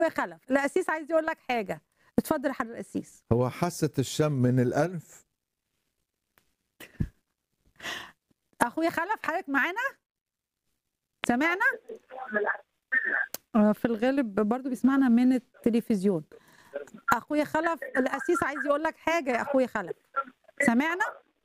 اخويا خلف القسيس عايز يقول لك حاجه اتفضل يا حضرتك القسيس هو حاسة الشم من الأنف اخويا خلف حضرتك معانا سمعنا آه، في الغالب برضو بيسمعنا من التلفزيون اخويا خلف القسيس عايز يقول لك حاجه يا اخويا خلف سمعنا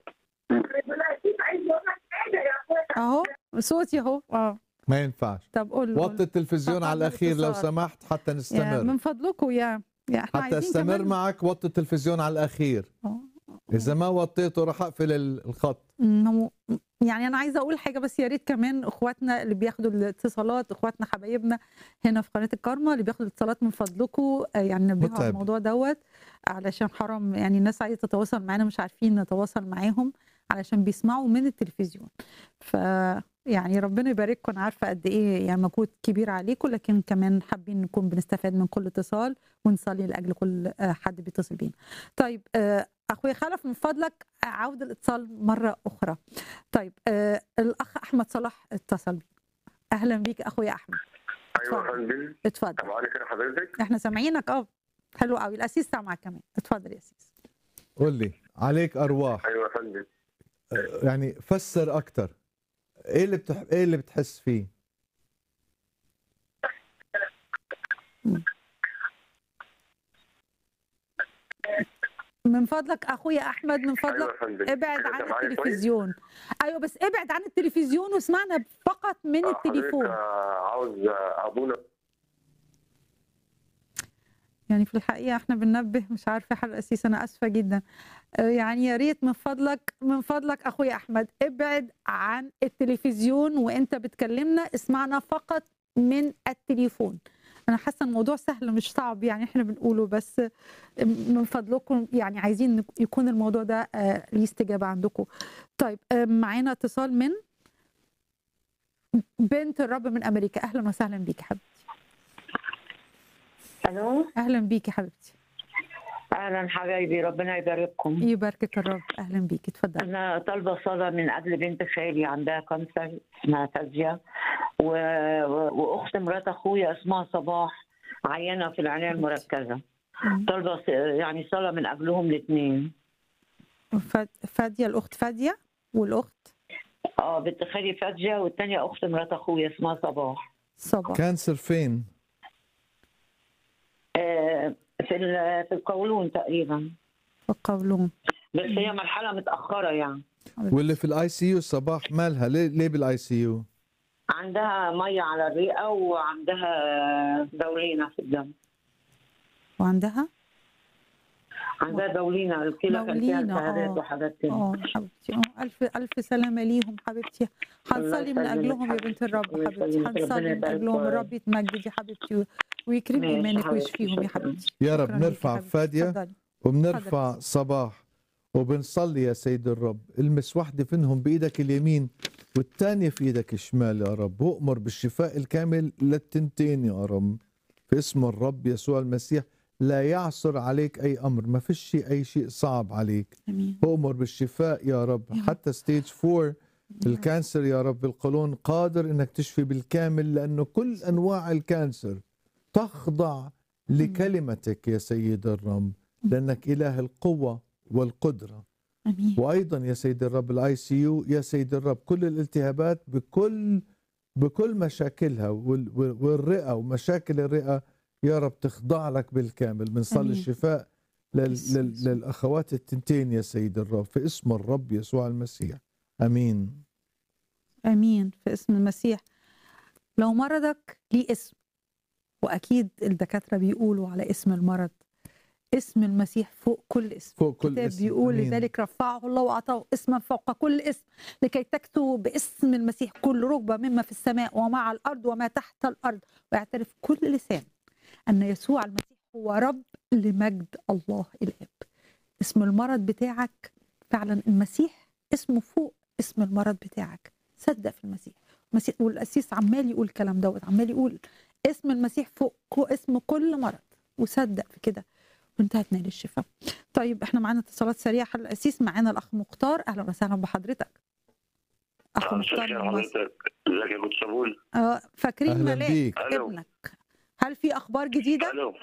اهو صوتي اهو اه ما ينفعش طب قول له وطي التلفزيون فقدنا على الأخير لو الاتصال. سمحت حتى يا نستمر من فضلكم يا يا احنا حتى عايزين استمر كمان معك وطي التلفزيون على الأخير آه. إذا ما وطيته راح أقفل ال- الخط إنه- يعني انا عايزه اقول حاجه بس يا ريت كمان اخواتنا اللي بياخدوا الاتصالات اخواتنا حبايبنا هنا في قناه الكارما اللي بياخدوا الاتصالات من فضلكم آه، يعني نبهوا على متعب. الموضوع دوت علشان حرام يعني الناس عايزه تتواصل معانا مش عارفين نتواصل معاهم علشان بيسمعوا من التلفزيون ف يعني ربنا يبارككم انا عارفه قد ايه يعني مجهود كبير عليكم لكن كمان حابين نكون بنستفاد من كل اتصال ونصلي لاجل كل آه، حد بيتصل بينا. طيب آه، اخويا خلف من فضلك عود الاتصال مره اخرى. طيب آه الاخ احمد صلاح اتصل بي اهلا بيك اخويا احمد ايوه اتفضل. يا فندم اتفضل طب علي كده حضرتك احنا سامعينك اه حلو قوي الاسيس سامعك كمان اتفضل يا اسيس قول لي عليك أرواح ايوه يا فندم آه، يعني فسر أكتر إيه اللي بتح... إيه اللي بتحس فيه من فضلك اخويا احمد من ايوه فضلك يا فندم ابعد كده عن أنت معايا كويس؟ التلفزيون ايوه بس ابعد عن التلفزيون واسمعنا فقط من آه، التليفون حضرتك آه، عاوز آه، ابونا يعني في الحقيقه احنا بننبه مش عارفه يا حضرتك الاسيس انا اسفه جدا آه، يعني يا ريت من فضلك من فضلك اخويا احمد ابعد عن التلفزيون وانت بتكلمنا اسمعنا فقط من التليفون انا حاسه الموضوع سهل مش صعب يعني احنا بنقوله بس من فضلكم يعني عايزين نك- يكون الموضوع ده آه، ليه استجابه عندكم طيب آه، معانا اتصال من بنت الرب من امريكا اهلا وسهلا بيك يا حبيبتي الو اهلا بيك يا حبيبتي اهلا حبايبي ربنا يبارككم يباركك الرب اهلا بيك اتفضل انا طالبه صلاه من اجل بنت خالي عندها كانسر اسمها فازيا و... و- واخت مرات اخويا اسمها صباح عيانه في العنايه المركزه طالبه ص- يعني صلاه من اجلهم الاثنين فاد- فاديه الاخت فاديه والاخت اه بنت خالي فازيا والثانيه اخت مرات اخويا اسمها صباح صبا كانسر فين آه في ال- في القولون تقريبا وقولون بس هي مرحله متاخره يعني واللي في الاي سي يو صباح مالها ليه ليه بالاي سي يو عندها ميه على الرئه وعندها دورينه في الدم وعندها عندها دولينا الكلى كان فيها دولينا، التهابات آه. وحاجات كده اه حبيبتي اه الف الف سلامه ليهم حبيبتي هنصلي من يسلمك اجلهم يا بنت حبيبتي. الرب الله حبيبتي يسلمك. ربنا هنصلي من يبارك اجلهم فيك. الرب يتمجد يا حبيبتي ويكرم ماشي ايمانك حبيبتي، ويشفيهم يا شكراً. حبيبتي يا رب شكراً ليك يا نرفع حبيبتي. فادية اتفضلي. وبنرفع اتفضل. صباح وبنصلي يا سيد الرب المس واحدة منهم بإيدك اليمين والثانية في إيدك الشمال يا رب وأمر بالشفاء الكامل للتنتين يا رب في اسم الرب يسوع المسيح لا يعصر عليك أي أمر ما فيش شيء أي شيء صعب عليك امين أؤمر بالشفاء يا رب يا رب. حتى ستيج فور الكانسر يا رب القولون قادر انك تشفي بالكامل لانه كل انواع الكانسر تخضع لكلمتك يا سيد الرب لانك اله القوه والقدره امين وايضا يا سيد الرب الاي سي يو يا سيد الرب كل الالتهابات بكل بكل مشاكلها وال- وال- والرئه ومشاكل الرئه يا رب تخضع لك بالكامل بنصلي آمين. الشفاء لل باسم لل يسوع. للاخوات التنتين يا سيد الرب في اسم الرب يسوع المسيح امين امين في اسم المسيح لو مرضك ليه اسم واكيد الدكاتره بيقولوا على اسم المرض اسم المسيح فوق كل اسم فوق كل الكتاب اسم بيقول أمين. لذلك رفعه الله واعطاه اسما فوق كل اسم لكي تكتب باسم المسيح كل ركبه مما في السماء ومع الارض وما تحت الارض ويعترف كل لسان ان يسوع المسيح هو رب لمجد الله الاب اسم المرض بتاعك فعلا المسيح اسمه فوق اسم المرض بتاعك صدق في المسيح المسيح والقسيس عمال يقول الكلام دوت عمال يقول اسم المسيح فوق كو- اسم كل مرض وصدق في كده وانت هتنال الشفاء طيب احنا معانا اتصالات سريعه حل القسيس معانا الاخ مختار اهلا وسهلا بحضرتك اخ آه، مختار مساء من مصر حضرتك ازيك يا كنت صابون اه فاكرين أهلاً ملاك بيك. ألو. ابنك هل في اخبار جديده الو